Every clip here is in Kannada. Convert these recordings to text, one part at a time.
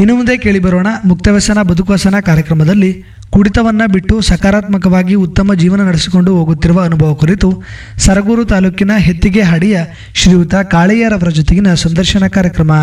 ಇನ್ನು ಮುಂದೆ ಕೇಳಿಬರೋಣ ಮುಕ್ತವ್ಯಸನ ಬದುಕುವಸನ ಕಾರ್ಯಕ್ರಮದಲ್ಲಿ ಕುಡಿತವನ್ನ ಬಿಟ್ಟು ಸಕಾರಾತ್ಮಕವಾಗಿ ಉತ್ತಮ ಜೀವನ ನಡೆಸಿಕೊಂಡು ಹೋಗುತ್ತಿರುವ ಅನುಭವ ಕುರಿತು ಸರಗೂರು ತಾಲೂಕಿನ ಹೆತ್ತಿಗೆ ಹಾಡಿಯ ಶ್ರೀಯುತ ಕಾಳೆಯರವರ ಜೊತೆಗಿನ ಸಂದರ್ಶನ ಕಾರ್ಯಕ್ರಮ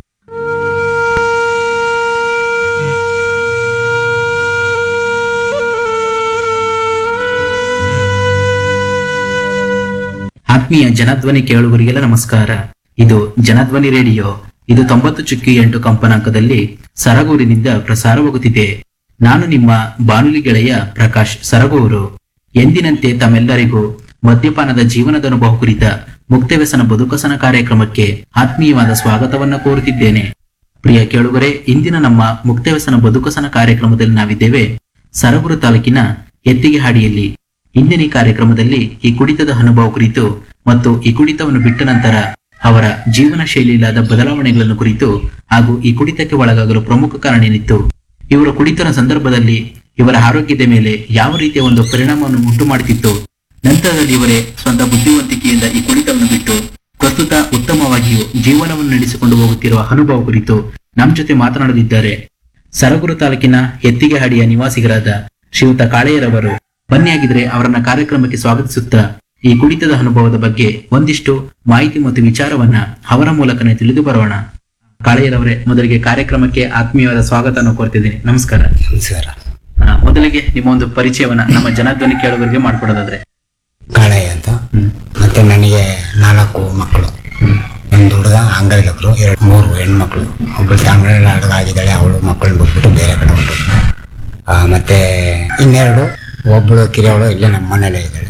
ಆತ್ಮೀಯ ಜನಧ್ವನಿ ಕೇಳುಗರಿಗೆಲ್ಲ ನಮಸ್ಕಾರ ಇದು ಜನಧ್ವನಿ ರೇಡಿಯೋ ಇದು ತೊಂಬತ್ತು ಚುಕ್ಕಿ ಎಂಟು ಕಂಪನಾಂಕದಲ್ಲಿ ಸರಗೂರಿನಿಂದ ಪ್ರಸಾರವಾಗುತ್ತಿದೆ ನಾನು ನಿಮ್ಮ ಬಾನುಲಿ ಗೆಳೆಯ ಪ್ರಕಾಶ್ ಸರಗೂರು ಎಂದಿನಂತೆ ತಮ್ಮೆಲ್ಲರಿಗೂ ಮದ್ಯಪಾನದ ಜೀವನದ ಅನುಭವ ಕುರಿತ ಮುಕ್ತವ್ಯಸನ ಬದುಕಸನ ಕಾರ್ಯಕ್ರಮಕ್ಕೆ ಆತ್ಮೀಯವಾದ ಸ್ವಾಗತವನ್ನ ಕೋರುತ್ತಿದ್ದೇನೆ ಪ್ರಿಯ ಕೇಳುಗರೆ ಇಂದಿನ ನಮ್ಮ ಮುಕ್ತವ್ಯಸನ ಬದುಕಸನ ಕಾರ್ಯಕ್ರಮದಲ್ಲಿ ನಾವಿದ್ದೇವೆ ಸರಗೂರು ತಾಲೂಕಿನ ಎತ್ತಿಗೆ ಹಾಡಿಯಲ್ಲಿ ಇಂದಿನ ಈ ಕಾರ್ಯಕ್ರಮದಲ್ಲಿ ಈ ಕುಡಿತದ ಅನುಭವ ಕುರಿತು ಮತ್ತು ಈ ಕುಡಿತವನ್ನು ಬಿಟ್ಟ ನಂತರ ಅವರ ಜೀವನ ಶೈಲಿಯಲ್ಲಾದ ಬದಲಾವಣೆಗಳನ್ನು ಕುರಿತು ಹಾಗೂ ಈ ಕುಡಿತಕ್ಕೆ ಒಳಗಾಗಲು ಪ್ರಮುಖ ಕಾರಣ ಏನಿತ್ತು ಇವರ ಕುಡಿತದ ಸಂದರ್ಭದಲ್ಲಿ ಇವರ ಆರೋಗ್ಯದ ಮೇಲೆ ಯಾವ ರೀತಿಯ ಒಂದು ಪರಿಣಾಮವನ್ನು ಉಂಟು ಮಾಡುತ್ತಿತ್ತು ನಂತರದಲ್ಲಿ ಇವರೇ ಸ್ವಂತ ಬುದ್ಧಿವಂತಿಕೆಯಿಂದ ಈ ಕುಡಿತವನ್ನು ಬಿಟ್ಟು ಪ್ರಸ್ತುತ ಉತ್ತಮವಾಗಿಯೂ ಜೀವನವನ್ನು ನಡೆಸಿಕೊಂಡು ಹೋಗುತ್ತಿರುವ ಅನುಭವ ಕುರಿತು ನಮ್ಮ ಜೊತೆ ಮಾತನಾಡಲಿದ್ದಾರೆ ಸರಗೂರು ತಾಲೂಕಿನ ಎತ್ತಿಗೆಹಾಡಿಯ ನಿವಾಸಿಗರಾದ ಶ್ರೀಯುತ ಕಾಳೆಯರವರು ಬನ್ನಿ ಆಗಿದ್ರೆ ಅವರನ್ನ ಕಾರ್ಯಕ್ರಮಕ್ಕೆ ಸ್ವಾಗತಿಸುತ್ತಾ ಈ ಕುಡಿತದ ಅನುಭವದ ಬಗ್ಗೆ ಒಂದಿಷ್ಟು ಮಾಹಿತಿ ಮತ್ತು ವಿಚಾರವನ್ನ ಅವರ ಮೂಲಕನೇ ತಿಳಿದು ಬರೋಣ ಕಾಳೆಯರವರೇ ಮೊದಲಿಗೆ ಕಾರ್ಯಕ್ರಮಕ್ಕೆ ಆತ್ಮೀಯವಾದ ಸ್ವಾಗತವನ್ನು ಕೋರ್ತಿದ್ದೀನಿ ನಮಸ್ಕಾರ ನಮಸ್ಕಾರ ಆ, ಮೊದಲಿಗೆ ನಿಮ್ಮ ಒಂದು ಪರಿಚಯವನ್ನ ನಮ್ಮ ಜನಧ್ವನಿ ಕೇಳುಗರಿಗೆ ಮಾಡ್ಕೊಡೋದಾದ್ರೆ ಕಾಳಯ್ಯ ಅಂತ ಹ್ಮ್ ಮತ್ತೆ ನನಗೆ ನಾಲ್ಕು ಮಕ್ಕಳು ಒಂದು ಹುಡುಗ ಅಂಗವಿಕಲರು ಎರಡು ಮೂರು ಹೆಣ್ಮಕ್ಳು ಒಬ್ಬಳು ಅಂಗಡಿಯಲ್ಲಿ ಅಡುಗೆ ಆಗಿದ್ದಾಳೆ ಅವಳು ಮಕ್ಕಳನ್ನ ಬಿಟ್ಬಿಟ್ಟು ಬೇರೆ ಕಡೆ ಹೊರಟು ಮತ್ತೆ ಇನ್ನೆರಡು ಒಬ್ಬಳು ಕಿರಿಯವಳು ಇಲ್ಲೇ ನಮ್ಮ ಮನೇಲೇ ಇದ್ದಾಳೆ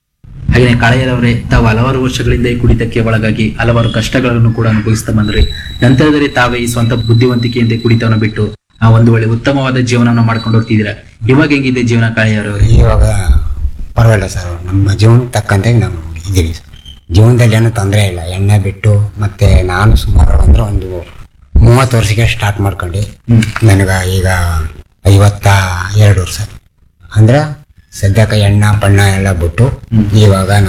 ಹಾಗೆ ಕಾಳೆಯರವರೇ ತಾವು ಹಲವಾರು ವರ್ಷಗಳಿಂದ ಈ ಕುಡಿತಕ್ಕೆ ಒಳಗಾಗಿ ಹಲವಾರು ಕಷ್ಟಗಳನ್ನು ಕೂಡ ಅನುಭವಿಸ್ತಾ ಬಂದ್ರಿ ನಂತರದಲ್ಲಿ ತಾವೇ ಈ ಸ್ವಂತ ಬುದ್ಧಿವಂತಿಕೆಯಿಂದ ಈ ಕುಡಿತವನ್ನು ಬಿಟ್ಟು ಆ ಒಂದು ಒಳ್ಳೆ ಉತ್ತಮವಾದ ಜೀವನವನ್ನು ಮಾಡ್ಕೊಂಡು ಹೋಗ್ತಿದ್ದೀರಾ ಇವಾಗ ಹೆಂಗಿದೆ ಜೀವನ ಕಾಳೆಯರವರೇ ಇವಾಗ ಪರವಾಗಿಲ್ಲ ಸರ್ ನಮ್ಮ ಜೀವನಕ್ಕೆ ತಕ್ಕಂತೆ ನಾವು ಇದ್ದೀವಿ ಸರ್ ಜೀವನದಲ್ಲಿ ಏನೂ ತೊಂದರೆ ಇಲ್ಲ ಎಣ್ಣೆ ಬಿಟ್ಟು ಮತ್ತೆ ನಾನು ಸುಮಾರು ಅಂದ್ರೆ ಒಂದು ಮೂವತ್ತು ವರ್ಷಕ್ಕೆ ಸ್ಟಾರ್ಟ್ ಮಾಡ್ಕೊಂಡು ಹ್ಮ್. ನನಗೆ ಈಗ ಐವತ್ತ ಎರಡು ವರ್ಷ ಅಂದ್ರೆ ಸದ್ಯಕ್ಕೆ ಎಣ್ಣೆ ಬಣ್ಣ ಎಲ್ಲ ಬಿಟ್ಟು ಇವಾಗ